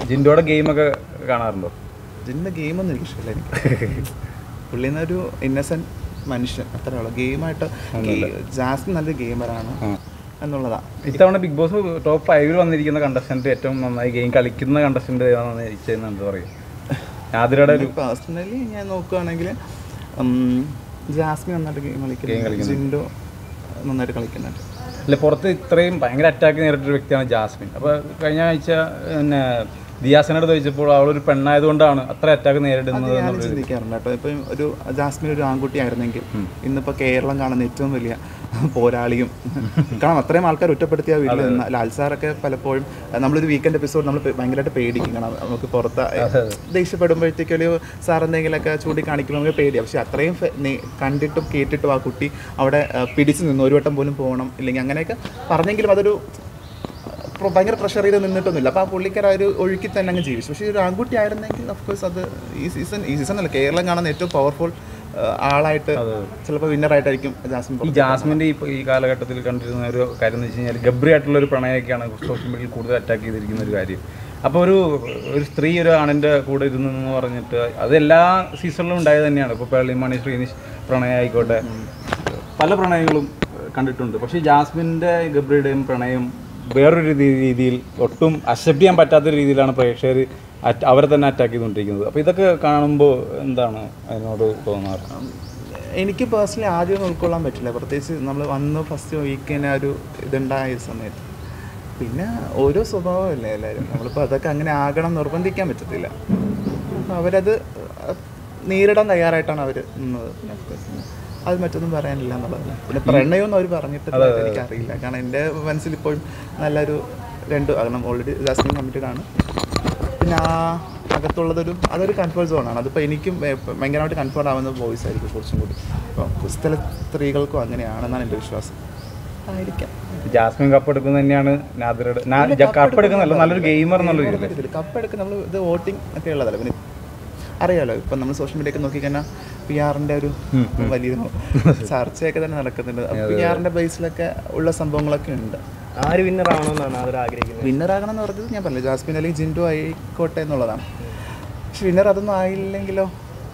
ജിൻഡോയുടെ ഗെയിമൊക്കെ കാണാറുണ്ടോ ജിൻ്റെ ഗെയിമൊന്നും എനിക്ക് ഇഷ്ടമില്ല എനിക്ക് പുള്ളിന്ന് ഒരു ഇന്നസെൻറ്റ് മനുഷ്യൻ അത്രേ ഉള്ളൂ ഗെയിമായിട്ട് ജാസ്മിൻ നല്ലൊരു ഗെയിമറാണ് എന്നുള്ളതാണ് ഇത്തവണ ബിഗ് ബോസ് ടോപ്പ് ഫൈവിൽ വന്നിരിക്കുന്ന കണ്ടസ്റ്റന്റ് ഏറ്റവും നന്നായി ഗെയിം കളിക്കുന്ന കണ്ടസ്റ്റന്റ് ഏതാണെന്ന് ഇരിച്ചതെന്ന് എന്താ പറയുക ആതിരയുടെ ഒരു പേഴ്സണലി ഞാൻ നോക്കുകയാണെങ്കിൽ ജാസ്മിൻ നന്നായിട്ട് ഗെയിം കളിക്കുന്നു ജിൻഡോ നന്നായിട്ട് കളിക്കുന്നുണ്ട് അല്ല പുറത്ത് ഇത്രയും ഭയങ്കര അറ്റാക്ക് നേരിട്ടൊരു വ്യക്തിയാണ് ജാസ്മിൻ അപ്പോൾ കഴിഞ്ഞ ആഴ്ച പിന്നെ ദിയാസിനോട് ചോദിച്ചപ്പോൾ അവളൊരു പെണ്ണായതുകൊണ്ടാണ് അത്ര അറ്റാക്ക് നേരിടുന്നത് ഞാൻ എന്നുള്ളത് ചിന്തിക്കാറുണ്ട് കേട്ടോ ഇപ്പം ഒരു ജാസ്മിൻ ഒരു ആൺകുട്ടി ആയിരുന്നെങ്കിൽ ഇന്നിപ്പോൾ കേരളം കാണുന്ന ഏറ്റവും വലിയ പോരാളിയും കാരണം അത്രയും ആൾക്കാർ ഒറ്റപ്പെടുത്തിയ വീട്ടിൽ നിന്ന് ലാൽ സാറൊക്കെ പലപ്പോഴും അഹ് നമ്മളൊരു വീക്കെൻഡ് എപ്പിസോഡ് നമ്മൾ ഭയങ്കരമായിട്ട് പേടിക്കും കാരണം നമുക്ക് പുറത്ത് ദേഷ്യപ്പെടുമ്പോഴത്തേക്കും ഒരു സാർ എന്തെങ്കിലുമൊക്കെ ചൂണ്ടിക്കാണിക്കുമ്പോൾ നമുക്ക് പേടിയാണ് പക്ഷെ അത്രയും ഫെ- നീ കണ്ടിട്ടും കേട്ടിട്ടും ആ കുട്ടി അവിടെ അഹ് പിടിച്ച് നിന്ന് ഒരു വട്ടം പോലും പോകണം ഇല്ലെങ്കിൽ അങ്ങനെയൊക്കെ പറഞ്ഞെങ്കിലും അതൊരു പ്ര- ഭയങ്കര പ്രഷർ ചെയ്ത് നിന്നിട്ടൊന്നുമില്ല അപ്പോൾ ആ പുള്ളിക്കാർ ആ ഒരു ഒഴുക്കി തന്നെ അങ്ങ് ജീവിച്ചു പക്ഷേ ഒരു ആൺകുട്ടി ആയിരുന്നെങ്കിൽ ഓഫ് കോഴ്സ് അത് ഈ സീസൺ ഈ സീസൺ അല്ല കേരളം കാണുന്ന ഏറ്റവും പവർഫുൾ ആളായിട്ട് ചിലപ്പോൾ വിന്നറായിട്ടായിരിക്കും ജാസ്മിൻ ഈ ജാസ്മിൻ്റെ ഈ ഈ കാലഘട്ടത്തിൽ കണ്ടിരുന്ന ഒരു കാര്യം എന്ന് വെച്ച് കഴിഞ്ഞാൽ ഗബ്രി ആയിട്ടുള്ള ഒരു പ്രണയമൊക്കെയാണ് സോഷ്യൽ മീഡിയയിൽ കൂടുതൽ അറ്റാക്ക് ചെയ്തിരിക്കുന്ന ഒരു കാര്യം അപ്പോൾ ഒരു ഒരു സ്ത്രീ ഒരു ആണിൻ്റെ കൂടെ ഇരുന്നു എന്ന് പറഞ്ഞിട്ട് അത് എല്ലാ സീസണിലും ഉണ്ടായത് തന്നെയാണ് ഇപ്പോൾ പേളിമണി ശ്രീനിഷ് പ്രണയം ആയിക്കോട്ടെ പല പ്രണയങ്ങളും കണ്ടിട്ടുണ്ട് പക്ഷേ ജാസ്മിൻ്റെ ഗബ്രിയുടെയും പ്രണയം വേറൊരു രീതി- രീതിയിൽ ഒട്ടും അക്സെപ്റ്റ് ചെയ്യാൻ പറ്റാത്ത രീതിയിലാണ് പ്രേക്ഷകർ അറ്റ് അവരെ തന്നെ അറ്റാക്ക് ചെയ്തുകൊണ്ടിരിക്കുന്നത് അപ്പോൾ ഇതൊക്കെ കാണുമ്പോൾ എന്താണ് അതിനോട് തോന്നാറ് എനിക്ക് പേഴ്സണലി ആദ്യം ഒന്നും ഉൾക്കൊള്ളാൻ പറ്റില്ല പ്രത്യേകിച്ച് നമ്മൾ വന്ന് ഫസ്റ്റ് വീക്കിന് ഒരു ഇതുണ്ടായ സമയത്ത് പിന്നെ ഓരോ സ്വഭാവമല്ലേ എല്ലാവരും നമ്മളിപ്പോൾ അതൊക്കെ അങ്ങനെ ആകണം നിർബന്ധിക്കാൻ പറ്റത്തില്ല അപ്പോൾ അവരത് അഹ് നേരിടാൻ തയ്യാറായിട്ടാണ് അവർ നിന്നത് പിന്നെ of course അത് മറ്റൊന്നും പറയാനില്ല എന്നുള്ളത് പിന്നെ പ്രണയമൊന്നും അവർ പറഞ്ഞിട്ട് എനിക്കറിയില്ല കാരണം എൻ്റെ മനസ്സിൽ ഇപ്പോഴും നല്ലൊരു രണ്ട് കാരണം ഓൾറെഡി ജാസ്മിൻ കമ്മിറ്റഡ് ആണ് പിന്നെ ആ അകത്തുള്ളതൊരു അതൊരു കൺഫേർട്ട് സോണാണ് അതിപ്പോൾ എനിക്കും ഭ- ഭയങ്കരമായിട്ട് കൺഫേർട്ട് ആവുന്ന വോയിസ് ആയിരിക്കും കുറച്ചും കൂടി അപ്പോൾ ക്രിസ്തല സ്ത്രീകൾക്കും അങ്ങനെയാണെന്നാണ് എൻ്റെ വിശ്വാസം ആയിരിക്കാം ജാസ്മിൻ കപ്പ് എടുക്കുന്നത് തന്നെയാണ് നാദിറയുടെ കപ്പ് എടുക്കുന്നല്ല നല്ലൊരു ഗെയിമർ എന്നുള്ള രീതിയിൽ കപ്പെടുക്കുക നമ്മൾ ഇത് വോട്ടിംഗ് ഒക്കെ ഉള്ളതല്ല പിന്നെ അറിയാലോ ഇപ്പം നമ്മൾ സോഷ്യൽ മീഡിയ ഒക്കെ നോക്കിക്കഴിഞ്ഞാൽ പി ആറിൻ്റെ ഒരു വലിയ ചർച്ചയൊക്കെ തന്നെ നടക്കുന്നുണ്ട് പി ആറിൻ്റെ ബേസിലൊക്കെ ഉള്ള സംഭവങ്ങളൊക്കെ ഉണ്ട് ആര് വിന്നർ ആവണമെന്നാണ് അവർ ആഗ്രഹിക്കുന്നത് വിന്നർ ആകണം എന്ന് പറഞ്ഞത് ഞാൻ പറഞ്ഞില്ല ജാസ്മിൻ അല്ലെങ്കിൽ ജിൻഡു ആയിക്കോട്ടെ എന്നുള്ളതാണ് പക്ഷെ വിന്നർ അതൊന്നും ആയില്ലെങ്കിലോ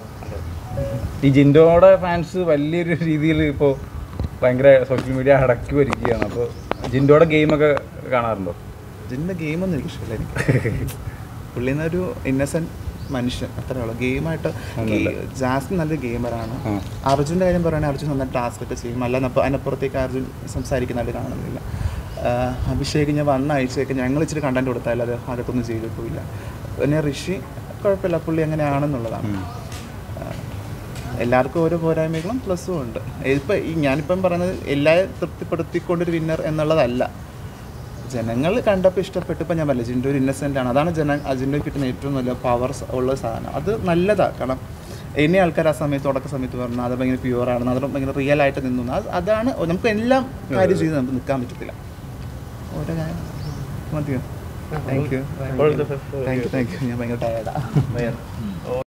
ഈ ജിൻഡോയുടെ ഫാൻസ് വലിയൊരു രീതിയിൽ ഇപ്പോൾ ഭയങ്കര സോഷ്യൽ മീഡിയ അടക്കി വരികയാണ് അപ്പോൾ ജിൻഡോയുടെ ഗെയിമൊക്കെ കാണാറുണ്ടോ ജിൻ്റെ ഗെയിമൊന്നും എനിക്ക് ഇഷ്ടമില്ല എനിക്ക് പുള്ളിന്ന് ഒരു ഇന്നസെൻറ്റ് മനുഷ്യൻ അത്രേ ഉള്ളൂ ഗെയിമായിട്ട് ജാസ്മിൻ നല്ലൊരു ഗെയിമറാണ് അർജുൻ്റെ കാര്യം പറയുകയാണെങ്കിൽ അർജുൻ നന്നായി ടാസ്ക് ഒക്കെ ചെയ്യും അല്ലാതെ അപ്പോൾ അതിനപ്പുറത്തേക്ക് അർജുൻ സംസാരിക്കുന്നതായിട്ട് കാണുന്നില്ല ആഹ് അഭിഷേക് ഞാൻ വന്ന ആഴ്ചയൊക്കെ ഞങ്ങൾ ഇച്ചിരി കണ്ടന്റ് കൊടുത്താൽ അത് അകത്തൊന്നും ചെയ്തിട്ടില്ല പിന്നെ ഋഷി കുഴപ്പമില്ല പുള്ളി അങ്ങനെയാണെന്നുള്ളതാണ് ആഹ് എല്ലാവർക്കും ഓരോ പോരായ്മകളും പ്ലസ്സും ഉണ്ട് ഇപ്പം ഈ ഞാനിപ്പം പറയുന്നത് എല്ലാവരും തൃപ്തിപ്പെടുത്തിക്കൊണ്ടൊരു വിന്നർ എന്നുള്ളതല്ല ജനങ്ങൾ കണ്ടപ്പോൾ ഇഷ്ടപ്പെട്ടു ഇപ്പം ഞാൻ പറഞ്ഞില്ല ജിൻഡോ ഒരു ഇന്നസെൻ്റ് ആണ് അതാണ് ജന ജിൻഡോ കിട്ടുന്ന ഏറ്റവും നല്ല പവർ ഉള്ള സാധനം അത് നല്ലതാണ് കാരണം എന്നെ ആൾക്കാർ ആ സമയത്ത് തുടക്ക സമയത്ത് പറഞ്ഞു അത് ഭയങ്കര പ്യുവർ ആണ് അത് ഭയങ്കര റിയൽ ആയിട്ട് നിന്നു അത് അതാണ് നമുക്ക് എല്ലാം കാര്യം ചെയ്ത് നമുക്ക് നിൽക്കാൻ പറ്റത്തില്ല ഓരോ കാര്യം മതിയോ thank you thank you thank you ഞാൻ ഭയങ്കര ടയർഡാണ്